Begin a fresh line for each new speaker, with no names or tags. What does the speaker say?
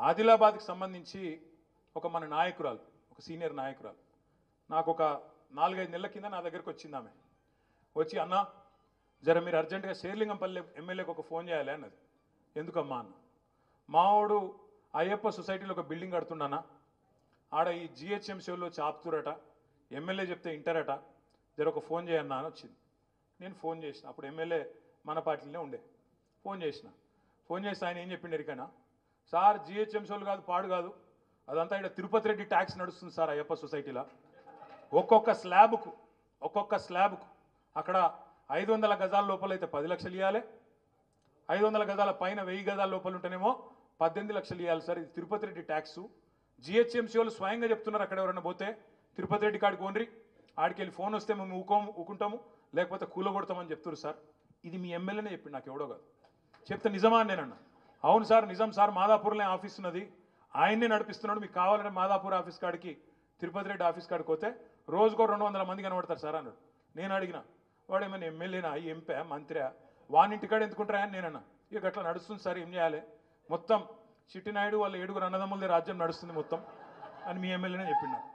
ఆదిలాబాద్కి సంబంధించి ఒక మన నాయకురాలు ఒక సీనియర్ నాయకురాలు నాకు ఒక నాలుగైదు నెలల కింద నా దగ్గరికి వచ్చింది ఆమె వచ్చి అన్న జర మీరు అర్జెంటుగా శేర్లింగంపల్లి ఎమ్మెల్యేకి ఒక ఫోన్ చేయాలి అన్నది ఎందుకమ్మా అన్న మావాడు అయ్యప్ప సొసైటీలో ఒక బిల్డింగ్ కడుతుండనా ఆడ ఈ జిహెచ్ఎంసీలో చాపుతురట ఎమ్మెల్యే చెప్తే ఇంటరట జర ఒక ఫోన్ చేయన్నా అని వచ్చింది నేను ఫోన్ చేసిన అప్పుడు ఎమ్మెల్యే మన పార్టీలోనే ఉండే ఫోన్ చేసిన ఫోన్ చేస్తే ఆయన ఏం చెప్పిండు ఎరికైనా సార్ జిహెచ్ఎంసీలు కాదు పాడు కాదు అదంతా ఇక్కడ తిరుపతి రెడ్డి ట్యాక్స్ నడుస్తుంది సార్ అయ్యప్ప సొసైటీలో ఒక్కొక్క స్లాబ్కు ఒక్కొక్క స్లాబ్కు అక్కడ ఐదు వందల గజాల లోపల అయితే పది లక్షలు ఇవ్వాలి ఐదు వందల గజాల పైన వెయ్యి గజాల లోపల ఉంటేనేమో పద్దెనిమిది లక్షలు ఇవ్వాలి సార్ ఇది తిరుపతి రెడ్డి ట్యాక్స్ జిహెచ్ఎంసీ వాళ్ళు స్వయంగా చెప్తున్నారు అక్కడ ఎవరైనా పోతే తిరుపతి రెడ్డి కాడికి ఓన్రి ఆడికి వెళ్ళి ఫోన్ వస్తే మేము ఊకోము ఊకుంటాము లేకపోతే కూలగొడతామని చెప్తున్నారు సార్ ఇది మీ ఎమ్మెల్యేనే చెప్పిండు నాకు ఎవడో కాదు చెప్తే నిజమా అని నేనన్నా అవును సార్ నిజం సార్ మాదాపూర్లో ఆఫీస్ ఉన్నది ఆయన్నే నడిపిస్తున్నాడు మీకు కావాలంటే మాదాపూర్ ఆఫీస్ కాడికి తిరుపతి రెడ్డి ఆఫీస్ కాడికి పోతే రోజుకో రెండు వందల మంది కనబడతారు సార్ అన్నాడు నేను అడిగిన వాడు ఏమైనా ఎమ్మెల్యేనా ఎంపీ మంత్రి వానింటికాడ ఎందుకుంటారా అని నేనన్నా ఇక అట్లా నడుస్తుంది సార్ ఏం చేయాలి మొత్తం చిట్టినాయుడు వాళ్ళ ఏడుగురు అన్నదమ్ములదే రాజ్యం నడుస్తుంది మొత్తం అని మీ ఎమ్మెల్యేనే చెప్పిండు నాకు.